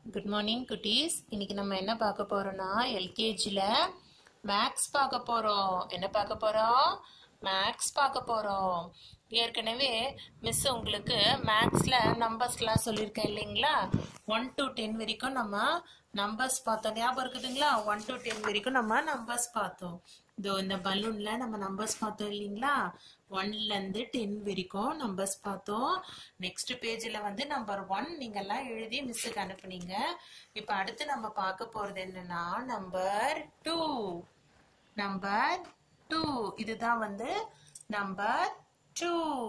good morning குட்டீஸ் இன்னைக்கு நம்ம என்ன பார்க்க போறோம்னா எல்கேஜியில் மேக்ஸ் பார்க்க போறோம் என்ன பார்க்க போறோம் மேக்ஸ் பார்க்க போறோம் ஏற்கனவே மிஸ் உங்களுக்கு மேக்ஸில் நம்பர்ஸ்லாம் சொல்லியிருக்கேன் இல்லைங்களா ஒன் டு டென் வரைக்கும் நம்ம நம்பர்ஸ் பார்த்தோம் ஞாபகம் இருக்குதுங்களா ஒன் டு டென் வரைக்கும் நம்ம நம்பர்ஸ் பார்த்தோம் இதோ இந்த பலூன்ல நம்ம நம்பர்ஸ் பார்த்தோம் இல்லைங்களா ஒன்ல இருந்து டென் வரைக்கும் நம்பர்ஸ் பார்த்தோம் நெக்ஸ்ட் பேஜ்ல வந்து நம்பர் ஒன் நீங்க எல்லாம் எழுதி மிஸ்ஸுக்கு அனுப்புனீங்க இப்ப அடுத்து நம்ம பார்க்க போறது என்னன்னா நம்பர் டூ நம்பர் டூ இதுதான் வந்து number two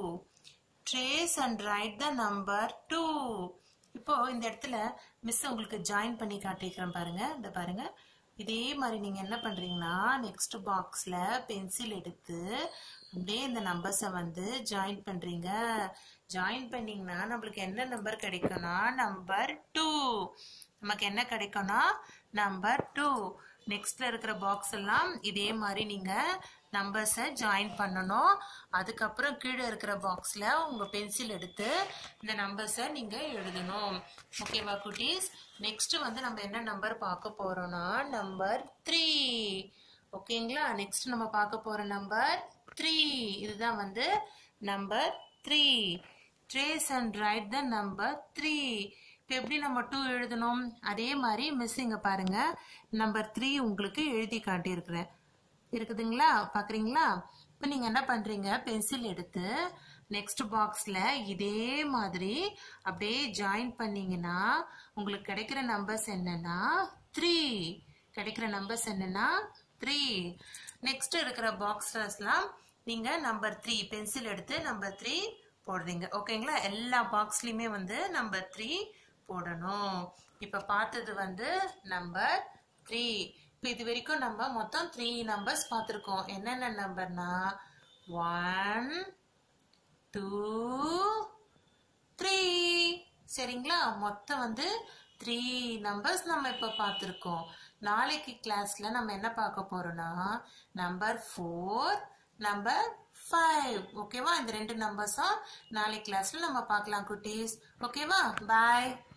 trace and write the number two இப்போ இந்த இடத்துல மிஸ் உங்களுக்கு ஜாயின் பண்ணி காட்டிக்கிறேன் பாருங்க இந்த பாருங்க இதே மாதிரி நீங்க என்ன பண்றீங்கன்னா நெக்ஸ்ட் பாக்ஸ்ல பென்சில் எடுத்து அப்படியே இந்த நம்பர்ஸை வந்து ஜாயின் பண்றீங்க ஜாயின் பண்ணீங்கன்னா நம்மளுக்கு என்ன நம்பர் கிடைக்கும்னா நம்பர் டூ நமக்கு என்ன கிடைக்கும்னா நம்பர் டூ நெக்ஸ்ட்ல இருக்கிற பாக்ஸ் எல்லாம் இதே மாதிரி நீங்க நம்பர்ஸை ஜாயின் பண்ணணும் அதுக்கப்புறம் கீழே இருக்கிற பாக்ஸ்ல உங்க பென்சில் எடுத்து இந்த நம்பர்ஸை நீங்க எழுதணும் ஓகேவா குட்டீஸ் நெக்ஸ்ட் வந்து நம்ம என்ன நம்பர் பார்க்க போறோம்னா நம்பர் த்ரீ ஓகேங்களா நெக்ஸ்ட் நம்ம பார்க்க போற நம்பர் த்ரீ இதுதான் வந்து number three trace and write the number three இப்போ எப்படி நம்ம டூ எழுதணும் அதே மாதிரி மிஸ் இங்க பாருங்க நம்பர் த்ரீ உங்களுக்கு எழுதி காட்டியிருக்கிறேன் இருக்குதுங்களா பார்க்குறீங்களா இப்போ நீங்கள் என்ன பண்ணுறீங்க பென்சில் எடுத்து நெக்ஸ்ட் பாக்ஸில் இதே மாதிரி அப்படியே ஜாயின் பண்ணீங்கன்னா உங்களுக்கு கிடைக்கிற நம்பர்ஸ் என்னன்னா த்ரீ கிடைக்கிற நம்பர்ஸ் என்னன்னா த்ரீ நெக்ஸ்ட் இருக்கிற பாக்ஸஸ்லாம் நீங்கள் நம்பர் த்ரீ பென்சில் எடுத்து நம்பர் த்ரீ போடுறீங்க ஓகேங்களா எல்லா பாக்ஸ்லையுமே வந்து நம்பர் த்ரீ போடணும் இப்போ பார்த்தது வந்து நம்பர் த்ரீ இப்போ இது வரைக்கும் நம்ம மொத்தம் த்ரீ நம்பர்ஸ் பார்த்துருக்கோம் என்னென்ன நம்பர்னா ஒன் டூ த்ரீ சரிங்களா மொத்தம் வந்து த்ரீ நம்பர்ஸ் நம்ம இப்போ பார்த்துருக்கோம் நாளைக்கு கிளாஸ்ல நம்ம என்ன பார்க்க போறோம்னா நம்பர் ஃபோர் நம்பர் ஃபைவ் ஓகேவா இந்த ரெண்டு நம்பர்ஸும் நாளைக்கு கிளாஸ்ல நம்ம பார்க்கலாம் குட்டீஸ் ஓகேவா பாய்